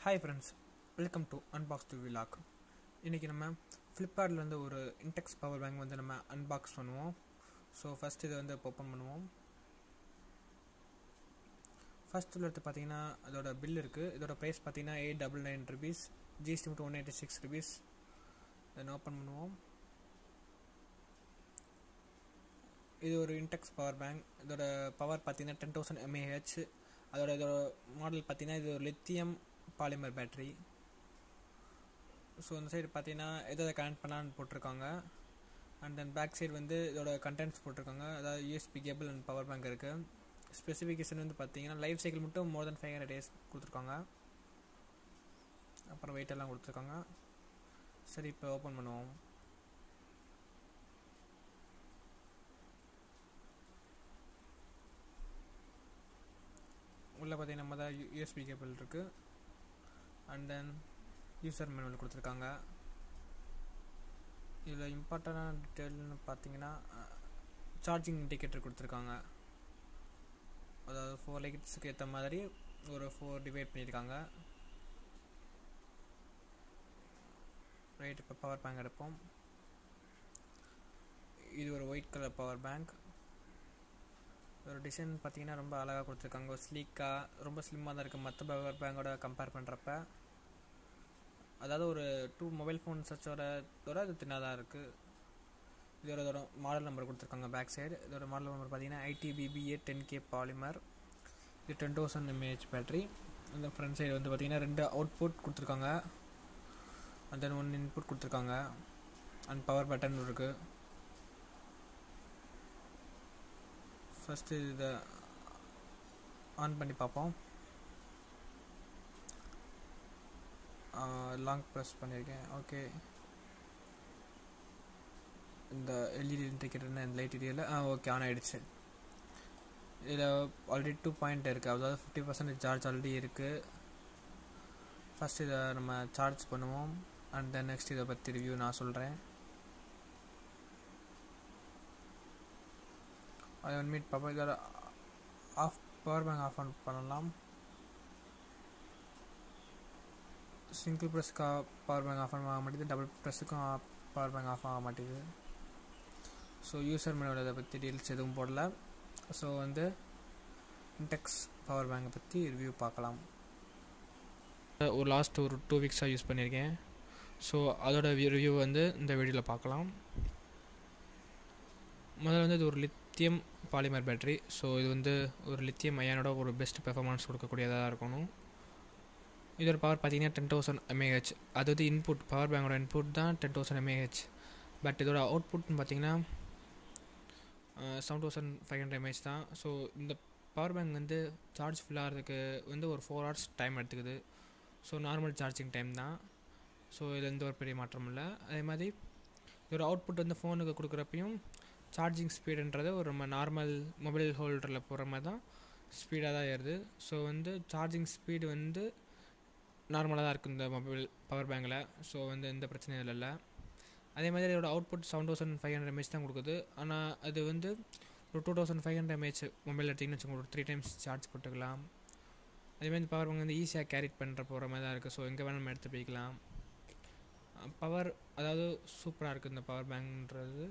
hi friends welcome to unbox to vlog இன்றைக்கி நம்ம ஃப்ளிப்கார்ட்லேருந்து ஒரு இன்டெக்ஸ் பவர் பேங்க் வந்து நம்ம அன்பாக்ஸ் பண்ணுவோம் ஸோ ஃபஸ்ட் இதை வந்து ஓப்பன் பண்ணுவோம் ஃபஸ்ட் எடுத்து பார்த்தீங்கன்னா அதோட பில் இருக்குது இதோட ப்ரைஸ் பார்த்தீங்கன்னா eight double nine rupees GST மட்டும் one eighty six rupees then open பண்ணுவோம் இது ஒரு இன்டெக்ஸ் பவர் பேங்க் இதோட பவர் பார்த்தீங்கன்னா டென் தௌசண்ட் எம்ஏஹெச் அதோட இதோட மாடல் பார்த்தீங்கன்னா இது ஒரு லித்தியம் பாலிமர் பேட்ரி ஸோ இந்த சைடு பார்த்தீங்கன்னா எதை கனெக்ட் பண்ணலான்னு போட்டிருக்காங்க அண்ட் தென் பேக் சைடு வந்து இதோட கண்டென்ட்ஸ் போட்டிருக்காங்க அதாவது USB cable and power bank இருக்குது ஸ்பெசிஃபிகேஷன் வந்து பார்த்தீங்கன்னா லைஃப் சைக்கிள் மட்டும் more then five hundred days கொடுத்துருக்காங்க அப்புறம் வெயிட் எல்லாம் கொடுத்துருக்காங்க சரி இப்போ ஓப்பன் பண்ணுவோம் உள்ளே பார்த்தீங்கன்னா நம்ம தான் யூஎஸ்பி கேபிள் இருக்குது அண்ட் தென் யூசர் மேனுவல் கொடுத்துருக்காங்க இதில் இம்பார்ட்டண்டான டீட்டெயில்னு பார்த்தீங்கன்னா சார்ஜிங் இண்டிகேட்டர் கொடுத்துருக்காங்க அதாவது ஃபோர் லைட்ஸுக்கு ஏற்ற மாதிரி ஒரு ஃபோர் டிவைட் பண்ணியிருக்காங்க ரைட் இப்போ பவர் பேங்க் எடுப்போம் இது ஒரு ஒயிட் கலர் பவர் பேங்க் ஒரு டிசைன் பார்த்தீங்கன்னா ரொம்ப அழகாக கொடுத்துருக்காங்க ஒரு ஸ்லீக்காக ரொம்ப ஸ்லிம்மாக தான் இருக்குது மற்ற பவர் பேங்கோட கம்பேர் பண்ணுறப்ப அதாவது ஒரு டூ மொபைல் ஃபோன் சச்சோட இதோட இது தின்னாக இருக்குது இதோட இதோட மாடல் நம்பர் கொடுத்துருக்காங்க பேக் சைடு இதோட மாடல் நம்பர் பார்த்தீங்கன்னா ஐடிபிபிஏ டென் கே பாலிமர் இது டென் தௌசண்ட் எம்ஏஹெச் பேட்ரி இந்த ஃப்ரண்ட் சைடு வந்து பார்த்தீங்கன்னா ரெண்டு அவுட்புட் கொடுத்துருக்காங்க அண்ட் தென் ஒன் இன்புட் கொடுத்துருக்காங்க அண்ட் பவர் பட்டன் இருக்குது ஃபஸ்ட்டு இதை ஆன் பண்ணி பார்ப்போம் லாங் ப்ரெஸ் பண்ணியிருக்கேன் ஓகே இந்த எல்இடி இண்டிகேட்டர் இந்த லைட் ஏரியாவில் ஆ ஓகே ஆன் ஆகிடுச்சு இதில் ஆல்ரெடி டூ பாயிண்ட் இருக்குது அதாவது ஃபிஃப்டி பர்சன்டேஜ் சார்ஜ் ஆல்ரெடி இருக்குது ஃபஸ்ட் இதை நம்ம சார்ஜ் பண்ணுவோம் அண்ட் தென் நெக்ஸ்ட் இதை பற்றி ரிவ்யூ நான் சொல்கிறேன் அது ஒன் மினிட் பார்ப்போம் இதோட off power bank off on பண்ணலாம் சிங்கிள் ப்ரெஸ்க்கு பவர் பேங்க் ஆஃப் ஆக மாட்டேங்குது டபுள் ப்ரெஸ்ஸுக்கும் பவர் பேங்க் ஆஃப் ஆக மாட்டேங்குது ஸோ யூசர் மேனோட இதை பற்றி டீல்ஸ் எதுவும் போடல ஸோ வந்து இன்டெக்ஸ் பவர் பேங்கை பற்றி ரிவ்யூ பார்க்கலாம் ஒரு லாஸ்ட் ஒரு டூ வீக்ஸாக யூஸ் பண்ணியிருக்கேன் ஸோ அதோட ரிவ்யூ வந்து இந்த வீடியோவில் பார்க்கலாம் முதல்ல வந்து இது ஒரு லித்தியம் பாலிமர் பேட்ரி ஸோ இது வந்து ஒரு லித்தியம் அயனோட ஒரு பெஸ்ட் பெர்ஃபார்மன்ஸ் கொடுக்கக்கூடியதாக இருக்கணும் இதோட பவர் பார்த்தீங்கன்னா டென் தௌசண்ட் எம்ஏஹெச் அது வந்து இன்புட் பவர் பேங்கோட இன்புட் தான் டென் தௌசண்ட் எம்ஏஹெச் பட் இதோட அவுட்புட்னு பார்த்தீங்கன்னா seven thousand five hundred mAh தான் ஸோ இந்த பவர் பேங்க் வந்து சார்ஜ் ஃபுல் ஆகிறதுக்கு வந்து ஒரு ஃபோர் ஹவர்ஸ் டைம் எடுத்துக்குது ஸோ நார்மல் சார்ஜிங் டைம் தான் ஸோ இதில் எந்த ஒரு பெரிய மாற்றம் இல்லை அதே மாதிரி இதோட அவுட்புட் வந்து ஃபோனுக்கு கொடுக்குறப்பையும் சார்ஜிங் ஸ்பீடுன்றது ஒரு நம்ம நார்மல் மொபைல் ஹோல்டரில் போகிற மாதிரி தான் ஸ்பீடாக தான் ஏறுது ஸோ வந்து சார்ஜிங் ஸ்பீடு வந்து நார்மலாக தான் இருக்குது இந்த மொபைல் பவர் பேங்கில் ஸோ வந்து எந்த பிரச்சனையும் இல்லை அதே மாதிரி இதோட output seven thousand five hundred mAh தான் கொடுக்குது ஆனால் அது வந்து ஒரு two thousand five hundred mAh mobile எடுத்திங்கன்னு வச்சுக்கோங்க ஒரு த்ரீ டைம்ஸ் சார்ஜ் போட்டுக்கலாம் அதேமாதிரி பவர் பேங்க் வந்து ஈஸியாக கேரி பண்ணுற போகிற மாதிரி தான் இருக்குது ஸோ எங்கே வேணால் நம்ம எடுத்து போய்க்கலாம் பவர் அதாவது சூப்பராக இருக்குது இந்த பவர் பேங்க்ன்றது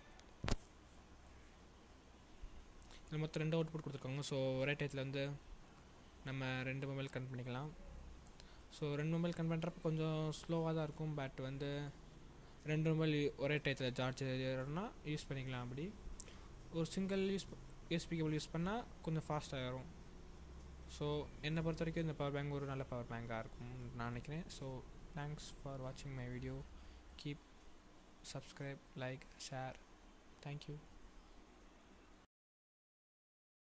இதில் மொத்தம் ரெண்டு அவுட்புட் கொடுத்துருக்காங்க ஸோ ஒரே டயத்தில் வந்து நம்ம ரெண்டு மொபைல் கனெக்ட் பண்ணிக்கலாம் ஸோ ரெண்டு மொபைல் கனெக்ட் பண்ணுறப்ப கொஞ்சம் ஸ்லோவாக தான் இருக்கும் பட் வந்து ரெண்டு மொபைல் ஒரே டயத்தில் சார்ஜ் ஏறணும்னா யூஸ் பண்ணிக்கலாம் அப்படி ஒரு single use USB cable use பண்ணால் கொஞ்சம் ஃபாஸ்ட்டாக ஏறும் ஸோ என்னை பொறுத்த வரைக்கும் இந்த பவர் பேங்க் ஒரு நல்ல பவர் பேங்காக இருக்கும் நான் நினைக்கிறேன் ஸோ தேங்க்ஸ் ஃபார் வாட்சிங் my video keep subscribe like share thank you